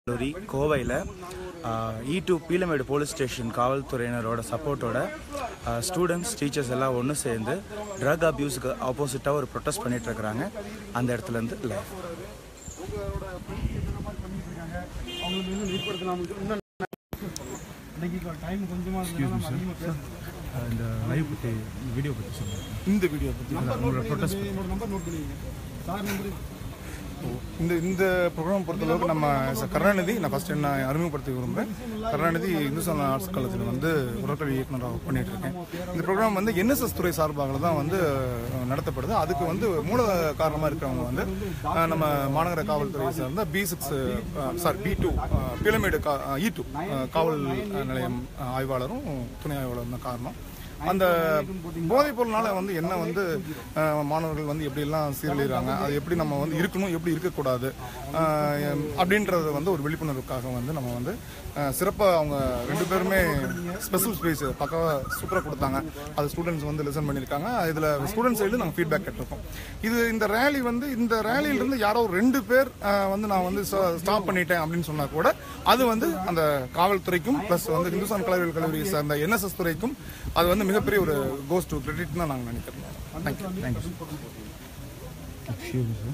கல்லூரி கோவையில் E two Peelamedu police station காவல்துறையினரோட சப்போர்ட்டோட ஸ்டூடெண்ட்ஸ் டீச்சர்ஸ் எல்லாம் ஒன்று சேர்ந்து ட்ரக் அப்யூஸுக்கு ஆப்போசிட்டாக ஒரு ப்ரொட்டஸ்ட் பண்ணிட்டு இருக்கிறாங்க அந்த இடத்துலேருந்து லைவ் அவங்களுக்கு வந்து வெளிப்படுத்தலாம் இன்னும் இன்னைக்கு டைம் கொஞ்சமாக இருந்ததுனால நம்ம அதிகமாக பேசணும் இந்த லைவ் பற்றி வீடியோ பற்றி சொல்லுங்கள் இந்த வீடியோ பற்றி நம்பர் நோட் பண்ணி என்னோட நம்பர் நோட் பண்ணிக்கங்க சார் நம்பர் இந்த இந்த ப்ரோக்ராம் பொறுத்தளவுக்கு நம்ம as a கருணாநிதி நான் ஃபர்ஸ்ட் என்ன அறிமுகப்படுத்தி விரும்புகிறேன் கருணாநிதி இந்துஸ்தான் ஆர்ட்ஸ் கழகத்தில் வந்து உடற்கல்வி இயக்குனராக ஒர்க் பண்ணிட்டு இருக்கேன் இந்த ப்ரோக்ராம் வந்து என்எஸ்எஸ் துறை சார்பாக தான் வந்து அஹ், நடத்தப்படுது அதுக்கு வந்து மூல காரணமாக இருக்கிறவங்க வந்து அஹ், நம்ம மாநகர காவல்துறை சார்ந்த B six sorry B two Peelamedu E two காவல் நிலையம் அஹ், ஆய்வாளரும் துணை ஆய்வாளரும் தான் காரணம் அந்த போதைப் பொருள்னால வந்து என்ன வந்து அஹ், மாணவர்கள் வந்து எப்படி எல்லாம் சீரழிகிறாங்க அது எப்படி நம்ம வந்து இருக்கணும் எப்படி இருக்கக்கூடாது அஹ், அப்படின்றது வந்து ஒரு விழிப்புணர்வுக்காக வந்து நம்ம வந்து சிறப்பாக அவங்க ரெண்டு பேருமே ஸ்பெஷல் ஸ்பேஸ் பக்காவாக சூப்பராக கொடுத்தாங்க அது ஸ்டூடெண்ட்ஸ் வந்து லிசன் பண்ணியிருக்காங்க இதில் ஸ்டூடெண்ட் சைடு நாங்கள் ஃபீட்பேக் கேட்டிருக்கோம் இது இந்த ரேலி வந்து இந்த ரேலியிலிருந்து யாரோ ஒரு ரெண்டு பேர் அஹ், வந்து நான் வந்து ஸ்டாப் பண்ணிட்டேன் அப்படின்னு சொன்னா கூட அது வந்து அந்த காவல்துறைக்கும் ப்ளஸ் வந்து இந்துஸ்தான் கலைவியல் கல்லூரியை சார்ந்த என்எஸ்எஸ் துறைக்கும் அது வந்து மிகப்பெரிய ஒரு கோஸ் டு கிரெடிட் தான் நாங்கள் நினைக்கிறோம் தேங்க்யூ தேங்க்யூ ஷியூர் சார்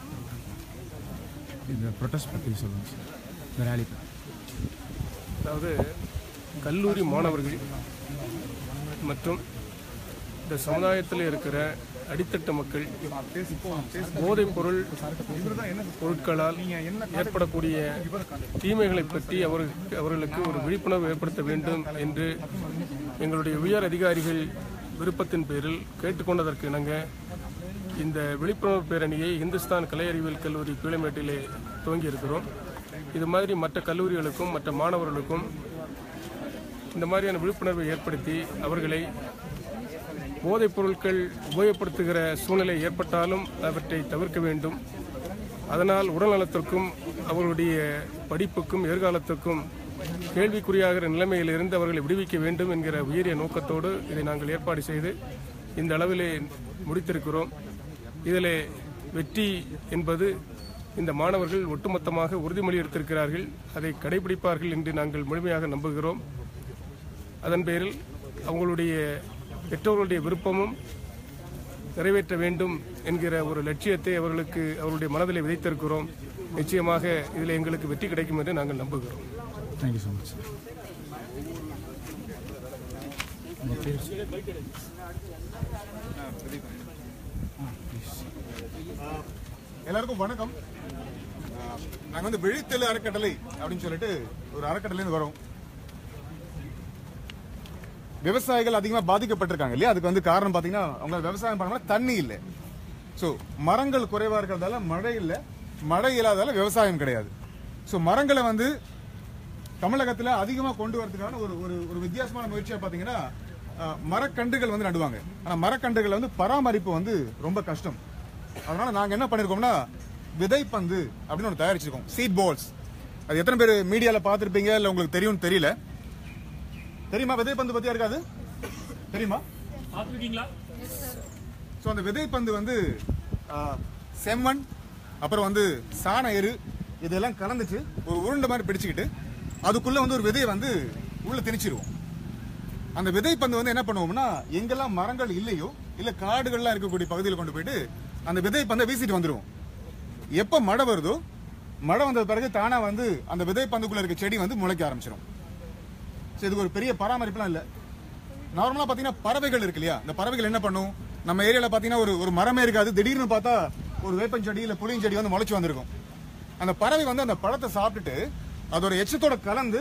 இந்த ப்ரொட்டஸ்ட் பற்றி சொல்லுங்கள் சார் இந்த ரேலி பற்றி அதாவது கல்லூரி மாணவர்கள் மற்றும் இந்த சமுதாயத்தில் இருக்கிற அடித்தட்டு மக்கள் போதைப் பொருள் பொருட்களால் ஏற்படக்கூடிய தீமைகளை பற்றி அவர்களுக்கு அவர்களுக்கு ஒரு விழிப்புணர்வு ஏற்படுத்த வேண்டும் என்று எங்களுடைய உயர் அதிகாரிகள் விருப்பத்தின் பேரில் கேட்டுக்கொண்டதற்கு இணங்க இந்த விழிப்புணர்வு பேரணியை இந்துஸ்தான் கலை அறிவியல் கல்லூரி பீளமேட்டிலே துவங்கி இருக்கிறோம் இது மாதிரி மற்ற கல்லூரிகளுக்கும் மற்ற மாணவர்களுக்கும் இந்த மாதிரியான விழிப்புணர்வை ஏற்படுத்தி அவர்களை போதைப் பொருட்கள் உபயோகப்படுத்துகிற சூழ்நிலை ஏற்பட்டாலும் அவற்றை தவிர்க்க வேண்டும் அதனால் உடல்நலத்திற்கும் அவர்களுடைய படிப்புக்கும் எதிர்காலத்திற்கும் கேள்விக்குறியாகிற நிலைமையிலிருந்து அவர்களை விடுவிக்க வேண்டும் என்கிற உயரிய நோக்கத்தோடு இதை நாங்கள் ஏற்பாடு செய்து இந்த அளவிலே முடித்திருக்கிறோம் இதில் வெற்றி என்பது இந்த மாணவர்கள் ஒட்டுமொத்தமாக உறுதிமொழி எடுத்திருக்கிறார்கள் அதை கடைபிடிப்பார்கள் என்று நாங்கள் முழுமையாக நம்புகிறோம் அதன் பேரில் அவங்களுடைய பெற்றோர்களுடைய விருப்பமும் நிறைவேற்ற வேண்டும் என்கிற ஒரு லட்சியத்தை அவர்களுக்கு அவருடைய மனதில் விதைத்திருக்கிறோம் நிச்சயமாக இதில் எங்களுக்கு வெற்றி கிடைக்கும் என்று நாங்கள் நம்புகிறோம் தேங்க்யூ ஸோ மச் சார் உங்கள் பேர் சார் எல்லாருக்கும் வணக்கம் நாங்கள் வந்து விழித்தெழு அறக்கட்டளை அப்படின்னு சொல்லிட்டு ஒரு அறக்கட்டளைன்னு வரோம் விவசாயிகள் அதிகமாக பாதிக்கப்பட்டிருக்காங்க இல்லையா அதுக்கு வந்து காரணம் பார்த்தீங்கன்னா அவங்க விவசாயம் பண்ணாமல் தண்ணி இல்லை ஸோ மரங்கள் குறைவாக இருக்கிறதால மழை இல்லை மழை இல்லாதால விவசாயம் கிடையாது ஸோ மரங்களை வந்து தமிழகத்தில் அதிகமாக கொண்டு வரதுக்கான ஒரு ஒரு ஒரு வித்தியாசமான முயற்சியாக பார்த்தீங்கன்னா அஹ், மரக்கன்றுகள் வந்து நடுவாங்க ஆனால் மரக்கன்றுகள் வந்து பராமரிப்பு வந்து ரொம்ப கஷ்டம் அதனால நாங்கள் என்ன பண்ணியிருக்கோம்னா விதைப்பந்து அப்படின்னு ஒன்று தயாரிச்சிருக்கோம் சீட் பால்ஸ் அது எத்தனை பேர் மீடியாவில் பார்த்துருப்பீங்க இல்லை உங்களுக்கு தெரியும்னு தெரியல தெரியுமா விதைப்பந்து பத்தியா இருக்காது தெரியுமா ஸோ அந்த விதைப்பந்து வந்து ஆ, செம்மண் அப்புறம் வந்து சாண எரு இதெல்லாம் கலந்துட்டு ஒரு உருண்டை மாதிரி பிடிச்சிக்கிட்டு அதுக்குள்ள வந்து ஒரு விதையை வந்து உள்ள திணிச்சிருவோம் அந்த விதைப்பந்து வந்து என்ன பண்ணுவோம்னா எங்கெல்லாம் மரங்கள் இல்லையோ இல்ல காடுகள்லாம் இருக்கக்கூடிய பகுதியில் கொண்டு போயிட்டு அந்த விதைப்பந்தை வீசிட்டு வந்துருவோம் எப்ப மழை வருதோ மழை வந்த பிறகு தானா வந்து அந்த விதைப்பந்துக்குள்ள இருக்க செடி வந்து முளைக்க ஆரம்பிச்சிடும் ஸோ இதுக்கு ஒரு பெரிய பராமரிப்புலாம் இல்லை நார்மலாக பார்த்தீங்கன்னா பறவைகள் இருக்கு இல்லையா இந்த பறவைகள் என்ன பண்ணும் நம்ம ஏரியாவில் பார்த்தீங்கன்னா ஒரு ஒரு மரமே இருக்காது திடீர்னு பார்த்தா ஒரு வேப்பஞ்செடி இல்லை புளியஞ்செடி வந்து முளைச்சி வந்திருக்கும் அந்த பறவை வந்து அந்த பழத்தை சாப்பிட்டுட்டு அதோட எச்சத்தோட கலந்து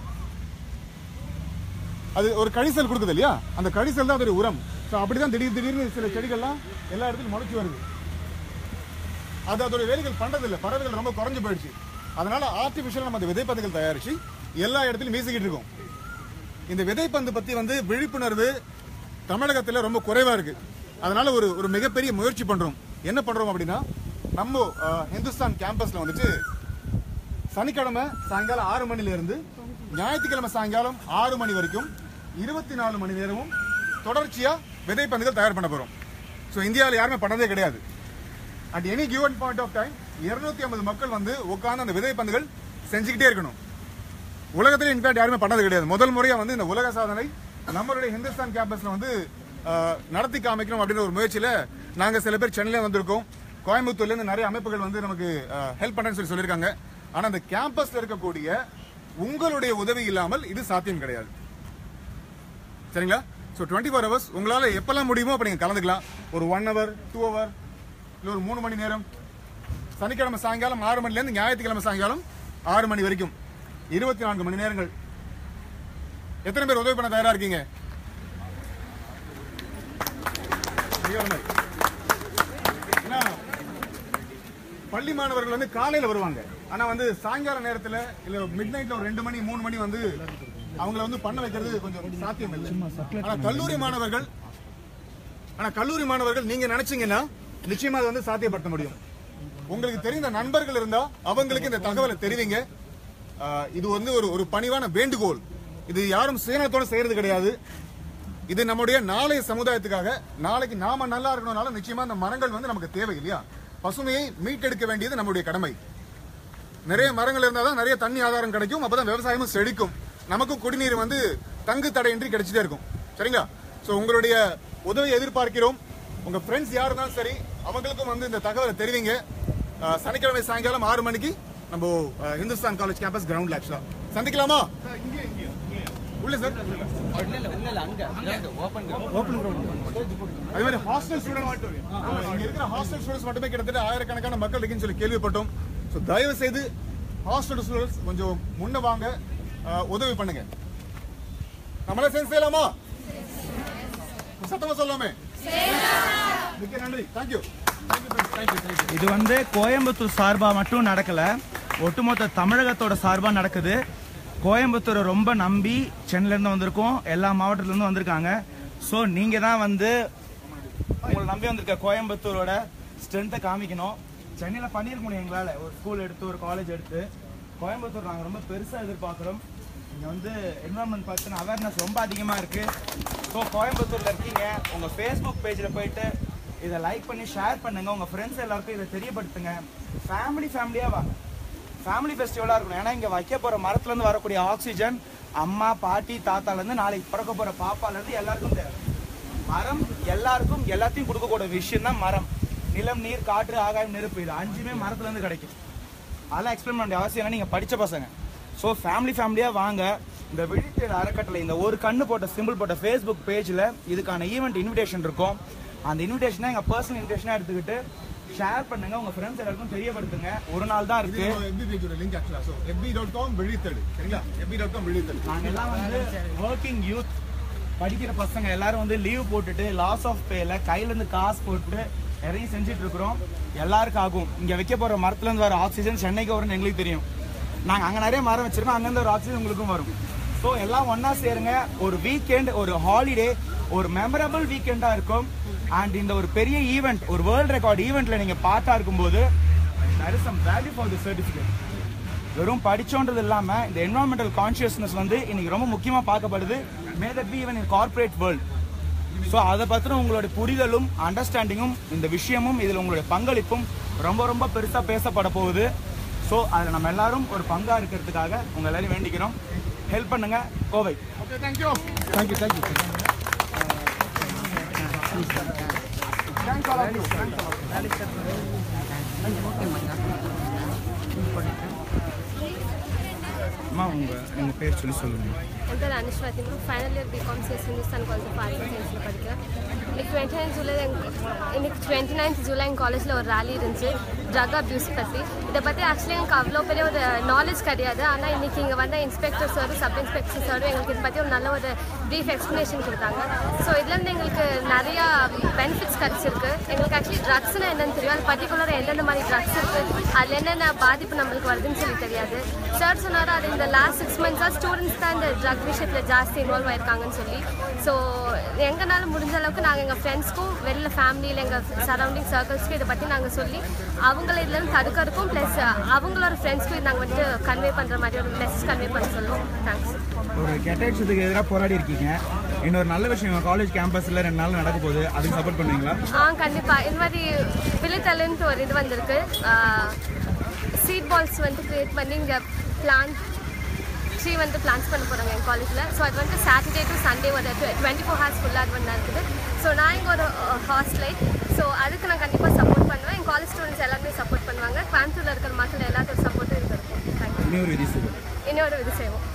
அது ஒரு கழிசல் கொடுக்குது இல்லையா அந்த கழிசல் தான் அதோட உரம் ஸோ அப்படிதான் திடீர் திடீர்னு சில செடிகள்லாம் எல்லா இடத்துலையும் முளைச்சி வருது அது அதோட வேலைகள் பண்றது இல்ல பறவைகள் ரொம்ப குறைஞ்சு போயிடுச்சு அதனால ஆர்டிபிஷியல் நம்ம அந்த விதைப்பந்துகள் தயாரிச்சு எல்லா இடத்துலயும் வீசிக்கிட்டு இருக்கோம் இந்த விதைப்பந்து பத்தி வந்து விழிப்புணர்வு தமிழகத்துல ரொம்ப குறைவா இருக்கு அதனால ஒரு ஒரு மிகப்பெரிய முயற்சி பண்றோம் என்ன பண்றோம் அப்படின்னா நம்ம அஹ், இந்துஸ்தான் கேம்பஸ்ல வந்துட்டு சனிக்கிழமை சாயங்காலம் ஆறு மணில இருந்து ஞாயிற்றுக்கிழமை சாயங்காலம் ஆறு மணி வரைக்கும் இருபத்தி நாலு மணி நேரமும் தொடர்ச்சியா விதைப்பந்துகள் தயார் பண்ண போறோம் ஸோ இந்தியாவில் யாருமே பண்ணதே கிடையாது at any given point of time இருநூத்தி ஐம்பது மக்கள் வந்து உட்கார்ந்து அந்த விதைப்பந்துகள் செஞ்சுக்கிட்டே இருக்கணும் உலகத்திலே இன்ஃபேக்ட் யாருமே பண்ணது கிடையாது முதல் முறையா வந்து இந்த உலக சாதனை நம்மளுடைய ஹிந்துஸ்தான் கேம்பஸ்ல வந்து அஹ், நடத்தி காமிக்கணும் அப்படின்ற ஒரு முயற்சியில நாங்க சில பேர் சென்னையில வந்திருக்கோம் கோயம்புத்தூர்ல இருந்து நிறைய அமைப்புகள் வந்து நமக்கு ஹெல்ப் பண்றேன்னு சொல்லி சொல்லியிருக்காங்க ஆனா அந்த கேம்பஸ்ல இருக்கக்கூடிய உங்களுடைய உதவி இல்லாமல் இது சாத்தியம் கிடையாது சரிங்களா ஸோ டுவெண்ட்டி ஃபோர் ஹவர்ஸ் உங்களால் எப்பெல்லாம் முடியுமோ அப்போ நீங்கள் கலந்துக்கலாம் ஒரு ஒன் ஹவர் டூ ஹவர் இல்லை ஒரு மூணு மணி நேரம் சனிக்கிழமை சாயங்காலம் ஆறு மணிலேருந்து ஞாயிற்றுக்கிழமை சாயங்காலம் ஆறு மணி வரைக்கும் இருபத்தி நான்கு மணி நேரங்கள் எத்தனை பேர் உதவி பண்ண தயாரா இருக்கீங்க நீங்க வர மாதிரி. ஏன்னா, பள்ளி மாணவர்கள் வந்து காலையில வருவாங்க ஆனா வந்து சாயங்கால நேரத்துல இல்ல மிட் நைட்ல ஒரு ரெண்டு மணி மூணு மணி வந்து அவங்கள வந்து பண்ண வைக்கிறது கொஞ்சம் சாத்தியம் இல்லை ஆனா கல்லூரி மாணவர்கள் ஆனா கல்லூரி மாணவர்கள் நீங்க நினைச்சீங்கன்னா நிச்சயமா அதை வந்து சாத்தியப்படுத்த முடியும் உங்களுக்கு தெரிந்த நண்பர்கள் இருந்தா அவங்களுக்கு இந்த தகவலை தெரிவிங்க ஆஹ் இது வந்து ஒரு ஒரு பணிவான வேண்டுகோள் இது யாரும் சுயநலத்தோட செய்யறது கிடையாது இது நம்முடைய நாளைய சமுதாயத்துக்காக நாளைக்கு நாம நல்லா இருக்கணும்னால நிச்சயமா அந்த மரங்கள் வந்து நமக்கு தேவை இல்லையா பசுமையை மீட்டெடுக்க வேண்டியது நம்முடைய கடமை நிறைய மரங்கள் இருந்தால் தான் நிறைய தண்ணி ஆதாரம் கிடைக்கும் அப்பதான் விவசாயமும் செழிக்கும் நமக்கும் குடிநீர் வந்து தங்கு தடையின்றி கிடைச்சிட்டே இருக்கும் சரிங்களா ஸோ உங்களுடைய உதவியை எதிர்பார்க்கிறோம் உங்க ஃப்ரெண்ட்ஸ் யார் இருந்தாலும் சரி அவங்களுக்கும் வந்து இந்த தகவலை தெரிவிங்க அஹ், சனிக்கிழமை சாயங்காலம் ஆறு மணிக்கு நம்ம அஹ், ஹிந்துஸ்தான் காலேஜ் கேம்பஸ் கிரவுண்ட்ல ஆக்சுவலா சந்திக்கலாமா உள்ள சார் அதே மாதிரி ஹாஸ்டல் ஸ்டூடெண்ட் இங்க இருக்கிற ஹாஸ்டல் ஸ்டூடெண்ட்ஸ் மட்டுமே கிட்டத்தட்ட ஆயிரக்கணக்கான மக்கள் இருக்குன்னு சொல்லி கேள்விப்பட்டோம் ஸோ தயவு செய்து ஹாஸ்டல் ஸ்டூடெண்ட்ஸ் கொஞ்சம் முன்ன வாங்க அஹ், உதவி பண்ணுங்க நம்மளே சேர்ந்து செய்யலாமா சத்தமா சொல்லாமே மிக்க நன்றி தேங்க்யூ இது வந்து கோயம்புத்தூர் சார்பா மட்டும் நடக்கல ஒட்டுமொத்த தமிழகத்தோட சார்பா நடக்குது கோயம்புத்தூரை ரொம்ப நம்பி சென்னையில இருந்து வந்திருக்கோம் எல்லா மாவட்டத்துல இருந்து வந்திருக்காங்க ஸோ நீங்க தான் வந்து உங்களை நம்பி வந்திருக்க கோயம்புத்தூரோட ஸ்ட்ரென்த்தை காமிக்கணும் சென்னையில பண்ணிருக்க முடியும் எங்களால ஒரு ஸ்கூல் எடுத்து ஒரு காலேஜ் எடுத்து கோயம்புத்தூர் நாங்க ரொம்ப பெருசா எதிர்பார்க்குறோம் இங்க வந்து என்வரன்மெண்ட் பத்தின அவேர்னஸ் ரொம்ப அதிகமா இருக்கு ஸோ கோயம்புத்தூர்ல இருக்கீங்க உங்க ஃபேஸ்புக் பேஜ்ல போயிட்டு இதை லைக் பண்ணி ஷேர் பண்ணுங்க உங்க ஃப்ரெண்ட்ஸ் எல்லாருக்கும் இதை தெரியப்படுத்துங்க ஃபேமிலி ஃபேமிலியா வாங்க ஃபேமிலி ஃபெஸ்டிவலா இருக்கணும் ஏன்னா இங்க வைக்க போற மரத்துல இருந்து வரக்கூடிய ஆக்சிஜன் அம்மா பாட்டி தாத்தால இருந்து நாளைக்கு பிறக்க போற பாப்பால இருந்து எல்லாருக்கும் தேவை மரம் எல்லாருக்கும் எல்லாத்தையும் கொடுக்கக்கூடிய விஷயம் தான் மரம் நிலம் நீர் காற்று ஆகாயம் நெருப்பு இது அஞ்சுமே மரத்துல இருந்து கிடைக்கும் அதெல்லாம் எக்ஸ்பிளைன் பண்ண வேண்டிய அவசியம் இல்லை நீங்க படிச்ச பசங்க ஸோ ஃபேமிலி ஃபேமிலியா வாங்க இந்த விழித்தேடு அறக்கட்டளை இந்த ஒரு கண்ணு போட்ட சிம்பிள் போட்ட ஃபேஸ்புக் பேஜ்ல இதுக்கான ஈவெண்ட் இன்விடேஷன் இருக்கும் அந்த இன்விடேஷனை எங்க பர்சனல் இன்விடேஷனா எடுத்துக்கிட்டு ஷேர் பண்ணுங்க உங்க ஃப்ரெண்ட்ஸ் எல்லாருக்கும் தெரியப்படுத்துங்க ஒரு நாள் தான் இது இருக்கு எஃபி பேஜோட link actually so FB dot com விழித்தடு சரிங்களா எஃபி டாட் காம் விழித்தடு நாங்க எல்லாம் வந்து ஒர்க்கிங் யூத் படிக்கிற பசங்க எல்லாரும் வந்து லீவ் போட்டுட்டு லாஸ் ஆஃப் பேல கையில இருந்து காசு போட்டு இறங்கி செஞ்சுட்டு இருக்கிறோம் எல்லாருக்கும் ஆகும் இங்க வைக்க போற மரத்துல இருந்து வர ஆக்சிஜன் சென்னைக்கு வரும்னு எங்களுக்கு தெரியும் நாங்க அங்க நிறைய மரம் வச்சிருக்கோம் அங்க இருந்து ஒரு ஆக்சிஜன் உங்களுக்கும் வரும் ஸோ எல்லாம் ஒண்ணா சேருங்க ஒரு வீக்கெண்ட் ஒரு ஹாலிடே ஒரு மெமரபிள் வீக்கெண்டா இருக்கும் அண்ட் இந்த ஒரு பெரிய ஈவெண்ட் ஒரு வேர்ல்ட் ரெக்கார்ட் ஈவெண்ட்ல நீங்க பார்ட்டா இருக்கும்போது there is some value for the certificate வெறும் படிச்சோன்றது இல்லாம இந்த என்வரான்மெண்டல் கான்சியஸ்னஸ் வந்து இன்னைக்கு ரொம்ப முக்கியமா பார்க்கப்படுது may that be even in corporate world so அதை பத்தின உங்களுடைய புரிதலும் அண்டர்ஸ்டாண்டிங்கும் இந்த விஷயமும் இதில் உங்களுடைய பங்களிப்பும் ரொம்ப ரொம்ப பெருசா பேசப்பட போகுது ஸோ அதில் நம்ம எல்லாரும் ஒரு பங்கா இருக்கிறதுக்காக உங்க எல்லாரையும் வேண்டிக்கிறோம் ஹெல்ப் பண்ணுங்க Kovai okay thank you thank you thank you thanks all of you thanks அம்மா உங்க உங்க பேர் சொல்லி சொல்லுங்க என் பேர் Anushwathi final year BCom CS Hindustan college of arts and சயின்ஸில் படிக்கிறேன் இன்னைக்கு டுவெண்ட்டி நைன் ஜூலை இன்னைக்கு டுவெண்ட்டி நைன்த் ஜூலை எங்கள் காலேஜில் ஒரு ரேலி இருந்துச்சு ட்ரக் அப்யூஸ் பற்றி இதை பற்றி ஆக்சுவலி எனக்கு அவ்வளோ பெரிய ஒரு நாலேஜ் கிடையாது ஆனால் இன்னைக்கு இங்கே வந்த இன்ஸ்பெக்டர் சாரும் சப் இன்ஸ்பெக்டர் சாரும் எங்களுக்கு இதை பற்றி ஒரு நல்ல ஒரு ப்ரீஃப் எக்ஸ்ப்ளனேஷன் கொடுத்தாங்க ஸோ இதுலேருந்து எங்களுக்கு நிறையா பெனிஃபிட்ஸ் கிடச்சிருக்கு எங்களுக்கு ஆக்சுவலி ட்ரக்ஸ்னால் என்னன்னு தெரியும் அது பர்டிகுலராக எந்தெந்த மாதிரி ட்ரக்ஸ் இருக்குது அதில் என்னென்ன பாதிப்பு நம்மளுக்கு வருதுன்னு சொல்லி தெரியாது சார் சொன்னார் அது இந்த லாஸ்ட் சிக்ஸ் மந்த்ஸாக ஸ்டூடெண்ட்ஸ் தான் இந்த ட்ரக் விஷயத்தில் ஜாஸ்தி இன்வால்வ் ஆயிருக்காங்கன்னு சொல்லி ஸோ எங்கனால முடிஞ்ச அளவுக்கு நாங்கள் எங்கள் ஃப்ரெண்ட்ஸ்க்கும் வெளில ஃபேமிலியில் எங்கள் சரௌண்டிங் சர்க்கிள்ஸ்க்கும் இதை பற்றி நாங்கள் சொல்லி அவங்கள இதுலேருந்து தடுக்கிறதுக்கும் ப்ளஸ் அவங்களோட ஃப்ரெண்ட்ஸ்க்கும் நாங்கள் வந்துட்டு கன்வே பண்ணுற மாதிரி ஒரு மெசேஜ் கன்வே பண்ண சொல்லுவோம் தேங்க்ஸ் ஒரு கெட்ட விஷயத்துக்கு எதிராக போராடி இருக்கீங்க இன்னொரு நல்ல விஷயம் காலேஜ் கேம்பஸ்ல ரெண்டு நாள் நடக்க போகுது அதுக்கு சப்போர்ட் பண்ணுவீங்களா ஆ கண்டிப்பாக இது மாதிரி விழித்தலுன்ட்டு ஒரு இது வந்திருக்கு சீட் பால்ஸ் வந்து கிரியேட் பண்ணி இங்கே பிளான் த்ரீ வந்து பிளான்ஸ் பண்ண போகிறாங்க என் காலேஜில் ஸோ அது வந்து சாட்டர்டே டு சண்டே ஒரு டுவெண்ட்டி ஃபோர் ஹவர்ஸ் ஃபுல்லாக அது வந்து இருக்குது ஸோ நான் இங்கே ஒரு ஹாஸ்டலைட் ஸோ அதுக்கு நான் கண்டிப்பாக சப்போர்ட் பண்ணுவேன் என் காலேஜ் ஸ்டூடெண்ட்ஸ் எல்லாருமே சப்போர்ட் பண்ணுவாங்க கோயம்புத்தூரில் இருக்கிற மக்கள் எல்லாத்தோட சப்போர்ட்டும் இருக்கு தேங்க்யூ இன்னொரு விதி செய்வோம் இன்னொரு இது செய்வோம்